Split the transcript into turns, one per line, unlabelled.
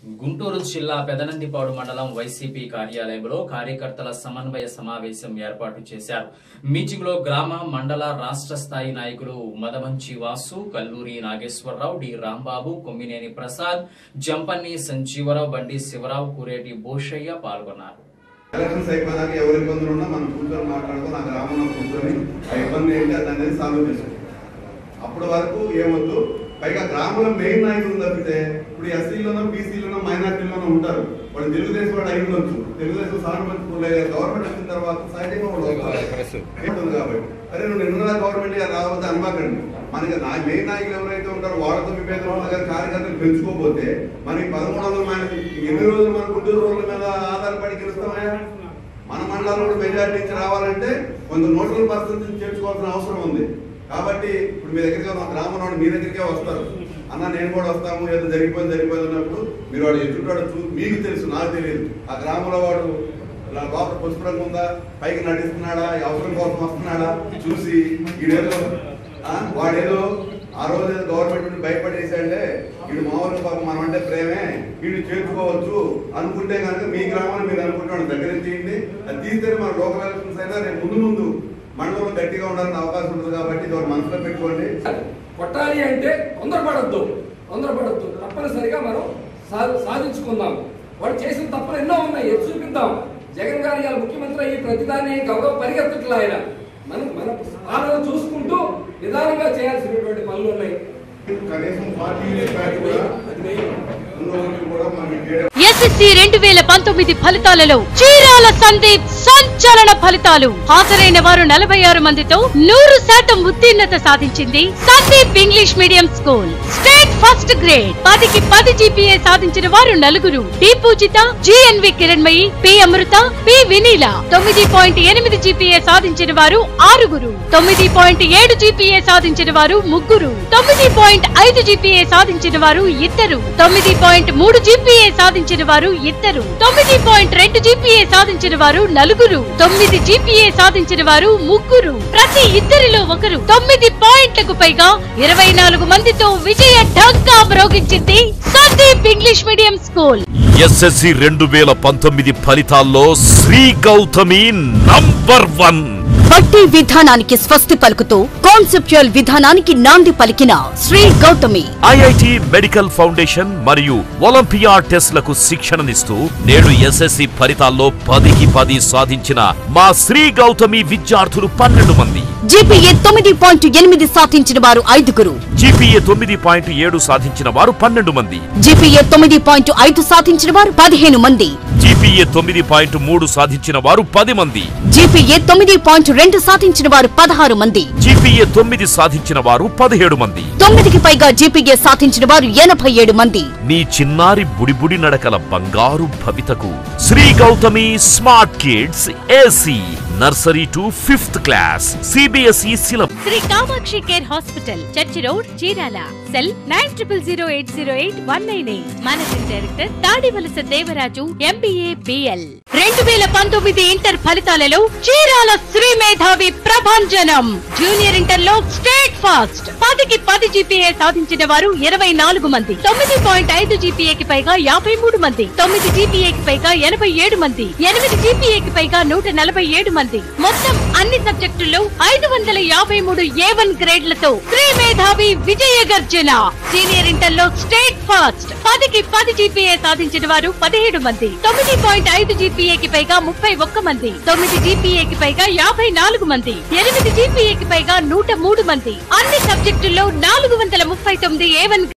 గుంటూరు జిల్లా పెదనందిపాడు మండలం వైసీపీ కార్యాలయంలో కార్యకర్తల సమన్వయ సమావేశం ఏర్పాటు చేశారు మీటింగ్ లో గ్రామ మండల రాష్ట్ర స్థాయి నాయకులు మదమంచి వాసు కల్లూరి నాగేశ్వరరావు డి రాంబాబు కొమ్మినేని ప్రసాద్ జంపన్ని సంజీవరావు బండి శివరావు కురేటి బోషయ్య పాల్గొన్నారు
ఎలక్షన్స్ అయిపోయినాక ఎవరి ఇబ్బందులు ఉన్నా మనం కూర్చొని మాట్లాడుతూ నా గ్రామంలో కూర్చొని ఆ ఇబ్బంది ఏంటి అది అనేది సాల్వ్ చేసుకోవాలి అప్పటి వరకు ఏమొద్దు పైగా గ్రామంలో మెయిన్ నాయకులు తప్పితే ఇప్పుడు ఎస్సీలోనో బీసీలోనో మైనార్టీలోనో ఉంటారు వాళ్ళు తెలుగుదేశం వాడు అయి ఉండొచ్చు తెలుగుదేశం సానుభూతి గవర్నమెంట్ వచ్చిన తర్వాత సహజంగా వాళ్ళు వస్తారు. ఉంటుంది కాబట్టి అరే నువ్వు నిన్న గవర్నమెంట్ గారు రావద్దు అనమాకండి మనకి నా మెయిన్ నాయకులు ఎవరైతే ఉంటారో వాళ్ళతో విభేదం ఉన్న దగ్గర కార్యకర్తలు పెంచుకోకపోతే మనకి పదమూడు వందల మైనస్ ఎన్ని రోజులు మన గుంటూరు రోడ్ల మీద ఆధారపడి గెలుస్తామయ్యా మన మండలంలో కూడా మెజార్టీ నుంచి రావాలంటే కొంత నోటల్ పర్సెంట్ చేర్చుకోవాల్సిన అవసరం ఉంది కాబట్టి ఇప్పుడు మీ దగ్గరికి మా గ్రామంలో ఉన్న మీ దగ్గరికే వస్తారు అన్న నేను కూడా వస్తాము ఏదో జరిగిపోయింది జరిగిపోయింది అన్నప్పుడు మీరు వాడు ఎదురుటాడు చూ మీకు తెలుసు నాకు తెలియదు ఆ గ్రామంలో వాడు ఇలా లోపల పసుపు రంగు ఉందా పైకి నటిస్తున్నాడా ఈ అవసరం కోసం వస్తున్నాడా చూసి ఈడేదో ఆ, వాడేదో ఆ రోజు ఏదో గవర్నమెంట్ నుండి భయపడేసాడే వీడు మామూలు పాపం మనం అంటే ప్రేమే వీడు చేర్చుకోవచ్చు అనుకుంటే కనుక మీ గ్రామాన్ని మీరు అనుకుంటున్నాడు దగ్గర తీయండి అది తీస్తే మన లోకల్ ఎలక్షన్స్ అయినా రేపు ముందు ముందు మండలంలో గట్టిగా ఉండాలని అవకాశం ఉంటుంది కాబట్టి ఇది ఒకటి మనసులో పెట్టుకోండి
కొట్టాలి అంటే తొందరపడద్దు తొందరపడద్దు తప్పనిసరిగా మనం సా- సాధించుకుందాం వాడు చేసిన తప్పులు ఎన్నో ఉన్నాయి ఎత్తి చూపిద్దాం జగన్ గారు ఇవాళ ముఖ్యమంత్రి అయ్యి ప్రతిదాన్ని గౌరవ పరిగెత్తట్లే ఆయన మనం మన పాలన చూసుకుంటూ నిదానంగా చేయాల్సినటువంటి పనులు ఉన్నాయి
కనీసం పార్టీ బ్యాట్ కూడా
అది మెయిన్.
ఉన్న వాళ్ళకి కూడా మనకి చేయడం
ఎస్ఎస్సి రెండు వేల పంతొమ్మిది ఫలితాలలో చీరాల సందీప్ సంచలన ఫలితాలు హాజరైన వారు నలభై ఆరు మందితో నూరు శాతం ఉత్తీర్ణత సాధించింది Sandeep English medium school state first grade పదికి పది జీపీఏ సాధించిన వారు నలుగురు D Poojitha GNV Kiranmayi P Amrutha P Vineela తొమ్మిది పాయింట్ ఎనిమిది జీపీఏ సాధించిన వారు ఆరుగురు తొమ్మిది పాయింట్ ఏడు జీపీఏ సాధించిన వారు ముగ్గురు తొమ్మిది పాయింట్ ఐదు జీపీఏ సాధించిన వారు ఇద్దరు తొమ్మిది పాయింట్ మూడు జీపీఏ సాధించిన వారు ఇద్దరు తొమ్మిది పాయింట్ రెండు జీపీఏ సాధించిన వారు నలుగురు తొమ్మిది జీపీఏ సాధించిన వారు ముగ్గురు ప్రతి ఇద్దరిలో ఒకరు తొమ్మిది పాయింట్లకు పైగా ఇరవై నాలుగు మందితో విజయ ఢంకా మ్రోగించింది Sandeep English medium school
SSC రెండు వేల పంతొమ్మిది ఫలితాల్లో శ్రీ గౌతమి నంబర్ వన్
బట్టి విధానానికి స్వస్తి పలుకుతూ కాన్సెప్చువల్ విధానానికి నాంది పలికిన Sri Gautami
IIT medical foundation మరియు ఒలింపియా టెస్ట్లకు శిక్షణనిస్తూ నేడు ఎస్ఎస్సి ఫలితాల్లో పదికి పది సాధించిన మా శ్రీ గౌతమి విద్యార్థులు పన్నెండు మంది
జీపీఏ తొమ్మిది పాయింట్ ఎనిమిది సాధించిన వారు ఐదుగురు
జీపీఏ తొమ్మిది పాయింట్ ఏడు సాధించిన వారు పన్నెండు మంది
జీపీఏ తొమ్మిది పాయింట్ ఐదు సాధించిన వారు పదిహేను మంది
జీపీఏ తొమ్మిది పాయింట్ మూడు సాధించిన వారు పది మంది
జీపీఏ తొమ్మిది పాయింట్ రెండు సాధించిన వారు పదహారు మంది
జీపీఏ తొమ్మిది సాధించిన వారు పదిహేడు మంది
తొమ్మిదికి పైగా జీపీఏ సాధించిన వారు ఎనభై ఏడు మంది
నీ చిన్నారి బుడిబుడి నడకల బంగారు భవితకు Sri Gautami smart kids AC nursery to fifth class CBSE syllabus
Sri Kamakshi care hospital church road Chirala cell nine triple zero eight zero eight one nine eight managing director Tadivalasa Devaraju MBA BL రెండు వేల పంతొమ్మిది ఇంటర్ ఫలితాలలో చీరాల శ్రీ మేధావి ప్రభంజనం జూనియర్ ఇంటర్ లో స్టేట్ ఫాస్ట్ పదికి పది GPA సాధించిన వారు ఇరవై నాలుగు మంది తొమ్మిది పాయింట్ ఐదు జీపీఏకి పైగా యాభై మూడు మంది తొమ్మిది జీపీఏకి పైగా ఎనభై ఏడు మంది ఎనిమిది జీపీఏకి పైగా నూట నలభై ఏడు మంది మొత్తం అన్ని సబ్జెక్టుల్లో ఐదు వందల యాభై మూడు ఏ వన్ గ్రేడ్లతో శ్రీ మేధావి విజయ గర్జన సీనియర్ ఇంటర్ లో స్టేట్ ఫాస్ట్ పదికి పది జీపీఏ సాధించిన వారు పదిహేడు మంది తొమ్మిది పాయింట్ ఐదు జీపీఏకి పైగా ముప్పై ఒక్క మంది తొమ్మిది జీపీఏకి పైగా యాభై నాలుగు మంది ఎనిమిది జీపీఏకి పైగా నూట మూడు మంది అన్ని సబ్జెక్టుల్లో నాలుగు వందల ముప్పై తొమ్మిది ఏ వన్